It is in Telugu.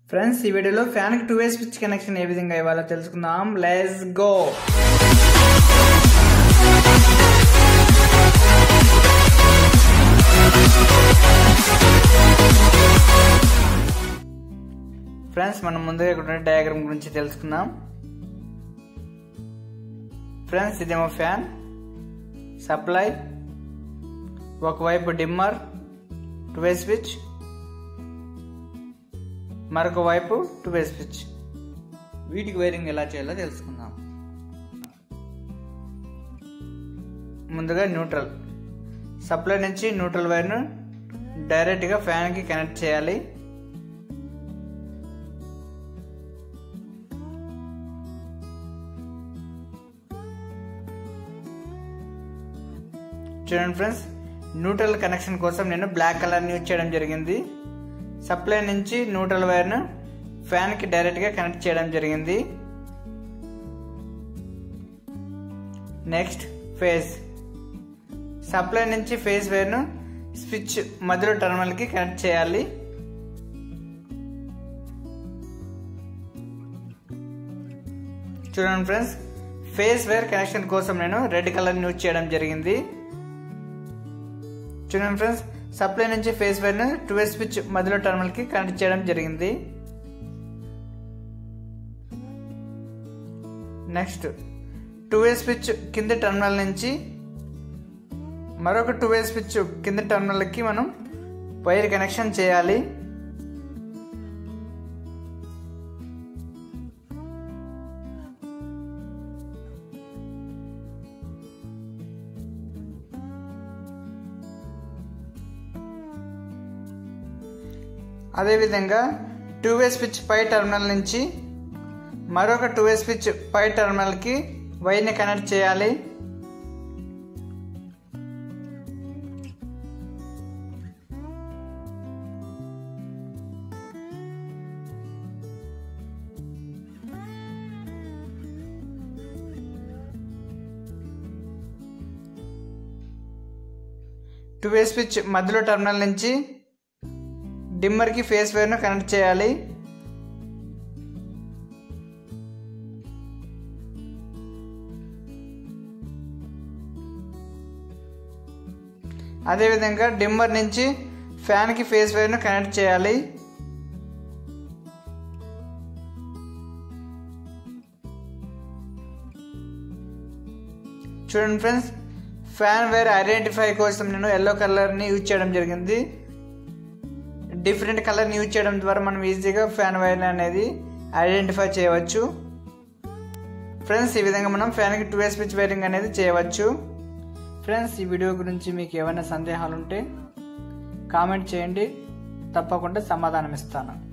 ఫ్రెండ్స్ ఈ వీడియోలో ఫ్యాన్కి టూ వే స్విచ్ కనెక్షన్ ఏ విధంగా ఇవ్వాలో తెలుసుకుందాం లెట్స్ గో ఫ్రెండ్స్ మనం ముందుగా ఇక్కడ డయాగ్రామ్ గురించి తెలుసుకుందాం ఫ్రెండ్స్ ఇదేమో ఫ్యాన్ సప్లై ఒకవైపు డిమ్మర్ టూ వే స్విచ్ మరొక వైపు టూ వే స్విచ్ వీటికి వైరింగ్ ఎలా చేయాలో తెలుసుకుందాం ముందుగా న్యూట్రల్ సప్లై నుంచి న్యూట్రల్ వైర్ను డైరెక్ట్గా ఫ్యాన్కి కనెక్ట్ చేయాలి చూడండి ఫ్రెండ్స్ న్యూట్రల్ కనెక్షన్ కోసం నేను బ్లాక్ కలర్ని యూజ్ చేయడం జరిగింది సప్లై నుంచి న్యూట్రల్ వైర్ను ఫ్యాన్కి డైరెక్ట్గా కనెక్ట్ చేయడం జరిగింది నెక్స్ట్ ఫేస్ సప్లై నుంచి ఫేస్ వైర్ను స్విచ్ మధ్యలో టర్మినల్కి కనెక్ట్ చేయాలి చూడండి ఫ్రెండ్స్ ఫేస్ వైర్ కనెక్షన్ కోసం నేను రెడ్ కలర్ యూజ్ చేయడం జరిగింది చూడండి ఫ్రెండ్స్ సప్లై నుంచి ఫేస్ వైర్ను టూ వే స్విచ్ మధ్యలో టర్మినల్కి కనెక్ట్ చేయడం జరిగింది నెక్స్ట్ టూ వే స్విచ్ కింద టర్మినల్ నుంచి మరొక టూ వే స్విచ్ కింద టర్మినల్కి మనం వైర్ కనెక్షన్ చేయాలి అదేవిధంగా టూ వే స్విచ్ పై టర్మినల్ నుంచి మరొక టూ వే స్విచ్ పై టర్మినల్కి వైర్ని కనెక్ట్ చేయాలి టూ వే స్విచ్ మధ్యలో టర్మినల్ నుంచి డిమ్మర్కి ఫేస్ వైర్ను కనెక్ట్ చేయాలి అదేవిధంగా డిమ్మర్ నుంచి ఫ్యాన్కి ఫేస్ వైర్ను కనెక్ట్ చేయాలి చూడండి ఫ్రెండ్స్ ఫ్యాన్ వైర్ ఐడెంటిఫై కోసం నేను ఎల్లో కలర్ని యూజ్ చేయడం జరిగింది డిఫరెంట్ కలర్ని యూజ్ చేయడం ద్వారా మనం ఈజీగా ఫ్యాన్ వైర్ అనేది ఐడెంటిఫై చేయవచ్చు ఫ్రెండ్స్ ఈ విధంగా మనం ఫ్యాన్కి టూ వే స్విచ్ వైరింగ్ అనేది చేయవచ్చు ఫ్రెండ్స్ ఈ వీడియో గురించి మీకు ఏమైనా సందేహాలు ఉంటే కామెంట్ చేయండి తప్పకుండా సమాధానం ఇస్తాను